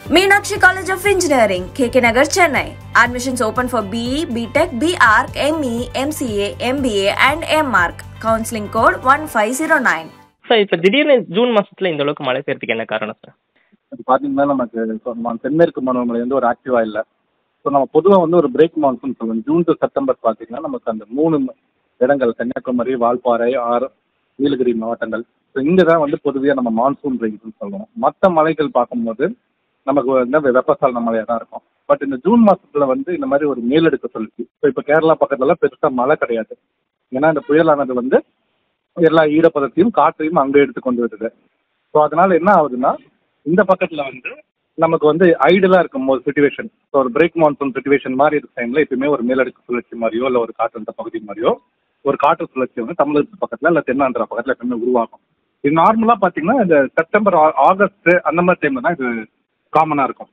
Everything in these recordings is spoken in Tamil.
Meenakshi College of Engineering, KK Nagar, Chennai. Admissions open for BE, BTech, BArc, ME, MCA, MBA, and MArc. Counseling code 1509. Sir இப்போ திடீர்னு ஜூன் மாசத்துல இந்த அளவுக்கு மழை பெய்யறதுக்கு என்ன காரணம் சார் அது பார்த்தீங்கன்னா நமக்கு so நம்ம தென்மேற்கு பருவமழை வந்து ஒரு ஆக்டிவாக இல்லை ஸோ நம்ம பொதுவாக வந்து ஒரு பிரேக் மான்சூன் சொல்லுவோம் ஜூன் டு செப்டம்பர் பார்த்தீங்கன்னா நமக்கு அந்த மூணு இடங்கள் கன்னியாகுமரி வால்பாறை ஆர் நீலகிரி மாவட்டங்கள் ஸோ இங்கே தான் வந்து பொதுவாக நம்ம மான்சூன் ரெயின்ஸ்னு சொல்லுவோம் மற்ற மலைகள் பார்க்கும்போது நமக்கு வந்து வெப்பசாலன மழையாக தான் இருக்கும் பட் இந்த ஜூன் மாசத்துல வந்து இந்த மாதிரி ஒரு மேலெடுக்க சொல்லிச்சு ஸோ இப்போ கேரளா பக்கத்துலலாம் பெருசாக மழை கிடையாது ஏன்னா இந்த புயலானது வந்து எல்லா ஈரப்பதத்தையும் காற்றையும் அங்கே எடுத்து கொண்டு வருது ஸோ அதனால என்ன ஆகுதுன்னா இந்த பக்கத்துல வந்து நமக்கு வந்து ஐடலா இருக்கும் போது சுச்சுவேஷன் ஸோ ஒரு பிரேக் மான்சூன் சுச்சுவேஷன் மாதிரி இருக்க டைம்ல எப்பயுமே ஒரு மேலடுக்கு சுழற்சி மாதிரியோ இல்லை ஒரு காற்றழுத்த பகுதி மாதிரியோ ஒரு காற்று சுழற்சி வந்து தமிழகத்து பக்கத்துல இல்லை தென்னாந்திரா பக்கத்துல எப்பவுமே உருவாகும் இது நார்மலா பாத்தீங்கன்னா இந்த செப்டம்பர் ஆ- ஆகஸ்ட் அந்த மாதிரி டைம்ல தான் இது காமனா இருக்கும்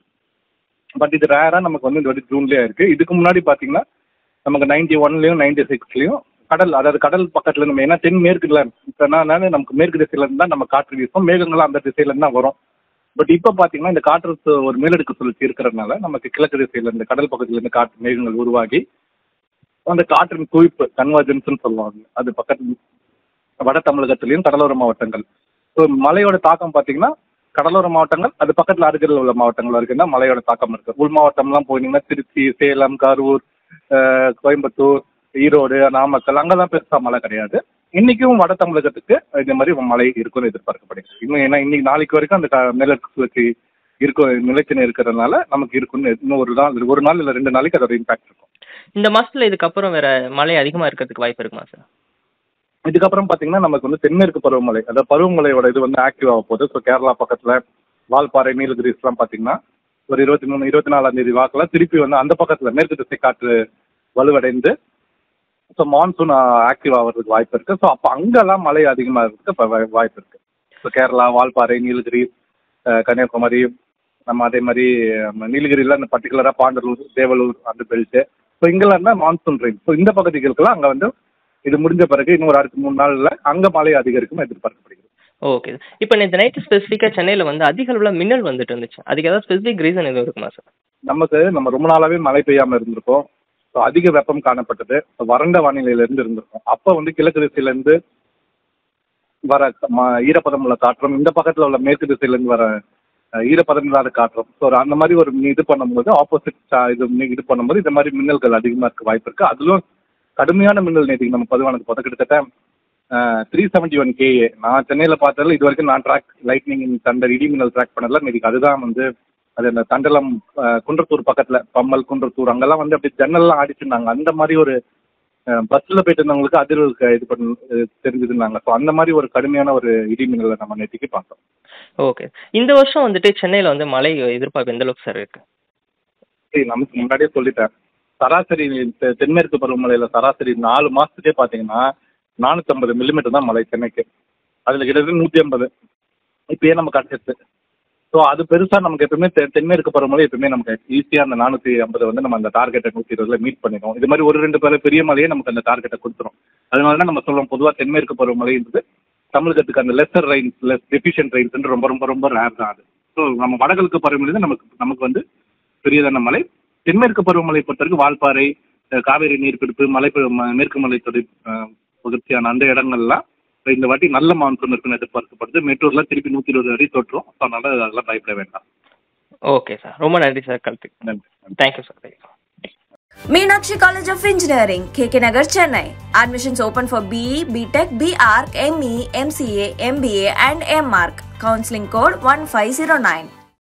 பட் இது ரேரா நமக்கு வந்து இந்த வாட்டி ஜூன்லயே இருக்கு இதுக்கு முன்னாடி பாத்தீங்கன்னா நமக்கு நைன்டி ஒன்லயும் நைன்டி சிக்ஸ்லயும் கடல் அதாவது கடல் பக்கத்துல நம்ம ஏன்னா தென் மேற்குல இப்ப என்னன்னா நமக்கு மேற்கு திசையில இருந்தா நம்ம காற்று வீசும் மேகங்களும் அந்த திசையில இருந்தா வரும் பட் இப்போ பாத்தீங்கன்னா இந்த காற்று சு- ஒரு மேலடுக்கு சுழற்சி இருக்கிறதுனால நமக்கு கிழக்கு திசையில இருந்து கடல் பக்கத்துல இருந்து காற்று மேகங்கள் உருவாகி அந்த காற்றின் குவிப்பு கன்வர்ஜென்ஸ்னு சொல்லுவாங்க அது பக்கத்து வட தமிழகத்திலையும் கடலோர மாவட்டங்கள் ஸோ மழையோட தாக்கம் பார்த்தீங்கன்னா கடலோர மாவட்டங்கள் அது பக்கத்தில் அருகில் உள்ள மாவட்டங்கள் வரைக்கும் தான் மழையோட தாக்கம் இருக்கு உள் மாவட்டம்லாம் போனீங்கன்னா திருச்சி சேலம் கரூர் அஹ், கோயம்புத்தூர் ஈரோடு நாமக்கல் அங்கெல்லாம் பெருசா மழை கிடையாது இன்னைக்கும் வட தமிழகத்துக்கு இந்த மாதிரி மழை இருக்கும்னு எதிர்பார்க்கப்படுகிறது இன்னும் ஏன்னா இன்னைக்கு நாளைக்கு வரைக்கும் அந்த க- மேலடுக்கு சுழற்சி இருக்கும் நிலைத்தின இருக்கிறதுனால நமக்கு இருக்குன்னு இன்னும் ஒரு நாள் ஒரு நாள் இல்லை ரெண்டு நாளைக்கு அதோட இம்பாக்ட் இருக்கும் இந்த மாசத்துல இதுக்கப்புறம் வேற மழை அதிகமா இருக்கிறதுக்கு வாய்ப்பு இருக்குமா சார் இதுக்கப்புறம் பார்த்தீங்கன்னா நமக்கு வந்து தென்மேற்கு பருவமழை அதாவது பருவமழையோட இது வந்து ஆக்டிவ் ஆக போகுது ஸோ கேரளா பக்கத்தில் வால்பாறை நீலகிரிஸ்லாம் பார்த்தீங்கன்னா ஒரு இருபத்தி மூணு இருபத்தி நாலாம் தேதி வாக்கில் திருப்பி வந்து அந்த பக்கத்தில் மேற்கு திசை காற்று வலுவடைந்து ஸோ மான்சூன் ஆக்டிவ் ஆகிறதுக்கு வாய்ப்பு இருக்குது ஸோ அப்போ அங்கெல்லாம் மழை அதிகமாகிறதுக்கு இப்போ வாய்ப்பு இருக்குது ஸோ கேரளா வால்பாறை நீலகிரி அஹ், கன்னியாகுமரி நம்ம அதே மாதிரி நம்ம நீலகிரியில் இந்த பர்டிகுலராக பாண்டலூர் தேவலூர் அந்த பெல்ட்டு ஸோ இங்கெல்லாம் தான் மான்சூன் ரெயின் ஸோ இந்த பகுதிகளுக்கெல்லாம் அங்கே வந்து இது முடிஞ்ச பிறகு இன்னும் ஒரு அடுத்த மூணு நாள்ல அங்க மழை அதிகரிக்கும் எதிர்பார்க்கப்படுகிறது ஓகே இப்போ நேற்று நைட்டு ஸ்பெசிஃபிக்காக சென்னையில் வந்து அதிக அளவில் மின்னல் வந்துட்டு இருந்துச்சு அதுக்கு ஏதாவது ஸ்பெசிஃபிக் ரீசன் எதுவும் இருக்குமா சார் நமக்கு நம்ம ரொம்ப நாளாவே மழை பெய்யாம இருந்திருக்கோம் ஸோ அதிக வெப்பம் காணப்பட்டது So, வறண்ட வானிலையில இருந்து இருந்திருக்கும் அப்போ வந்து கிழக்கு திசையில இருந்து வர ம- ஈரப்பதம் உள்ள காற்றும் இந்த பக்கத்துல உள்ள மேற்கு திசையில இருந்து வர அஹ், ஈரப்பதம் இல்லாத காற்றும் ஸோ அந்த மாதிரி ஒரு இது பண்ணும்போது ஆப்போசிட் இது இது பண்ணும்போது இந்த மாதிரி மின்னல்கள் அதிகமா இருக்க வாய்ப்பு இருக்கு அதிலும் கடுமையான மின்னல் நேற்றுக்கு நம்ம பதிவானது பார்த்தா கிட்டத்தட்ட த்ரீ செவன்டி ஒன் கேஏ நான் சென்னையில் பார்த்ததில் இது வரைக்கும் நான் ட்ராக் லைட்னிங் தண்டர் இடி மின்னல் ட்ராக் பண்ணல இன்னைக்கு அதுதான் வந்து அது அந்த தண்டலம் அஹ், குன்றத்தூர் பக்கத்தில் பம்மல் குன்றத்தூர் அங்கெல்லாம் வந்து அப்படி ஜன்னல்லாம் ஆடிச்சுருந்தாங்க அந்த மாதிரி ஒரு பஸ்ஸில் போயிட்டு இருந்தவங்களுக்கு அதிர்வு க- இது பண்ண அஹ், தெரிஞ்சுதுன்னாங்க ஸோ அந்த மாதிரி ஒரு கடுமையான ஒரு இடி மின்னலை நம்ம நேற்றுக்கு பார்த்தோம் ஓகே இந்த வருஷம் வந்துட்டு சென்னையில் வந்து மழை எதிர்பார்ப்பு எந்த அளவுக்கு சார் இருக்கு சரி நமக்கு முன்னாடியே சொல்லிட்டேன் சராசரி தெ- தென்மேற்கு பருவமழையில சராசரி நாலு மாசத்துக்கே பார்த்தீங்கன்னா நானூற்றம்பது மில்லிமீட்டர் தான் மழை சென்னைக்கு அதில் கிட்டத்தட்ட நூற்றி ஐம்பது இப்பயே நம்ம கிடச்சிருச்சு ஸோ அது பெருசாக நமக்கு எப்பவுமே தெ- தென்மேற்கு பருவமழை எப்பவுமே நமக்கு ஈஸியாக அந்த நானூற்றி ஐம்பது வந்து நம்ம அந்த டார்கெட்டை நூற்றி இருபதுல மீட் பண்ணிடும் இது மாதிரி ஒரு ரெண்டு பேர் பெரிய மழையே நமக்கு அந்த டார்கெட்டை கொடுத்துரும் அதனால தான் நம்ம சொல்லுவோம் பொதுவாக தென்மேற்கு பருவமழைன்றது தமிழகத்துக்கு அந்த lesser rains less deficient rains ரொம்ப ரொம்ப ரொம்ப ரேர் தான் அது ஸோ நம்ம வடகிழக்கு பருவமழை தான் நமக்கு நமக்கு வந்து பெரியதான மலை தென்மேற்கு பருவமழை பொறுத்தவரைக்கும் வால்பாறை அஹ் காவேரி நீர்பிடிப்பு மலை மேற்கு மலை தொடர் பகுதியான அந்த இடங்கள்லாம் இந்த வாட்டி நல்ல மான்சூன் இருக்குன்னு எதிர்பார்க்கப்படுது மெட்ரோல திருப்பி நூற்றி இருபது அடி தொட்டுரும் ஸோ அதனால அதெல்லாம் பயப்பட வேண்டாம் ஓகே சார் ரொம்ப நன்றி சார் கருத்து நன்றி நன்றி thank you sir Meenakshi College of Engineering, KK Nagar, Chennai. Admissions open for BE, BTech, BArc, ME, MCA, MBA, and MArc. Counseling code 1509.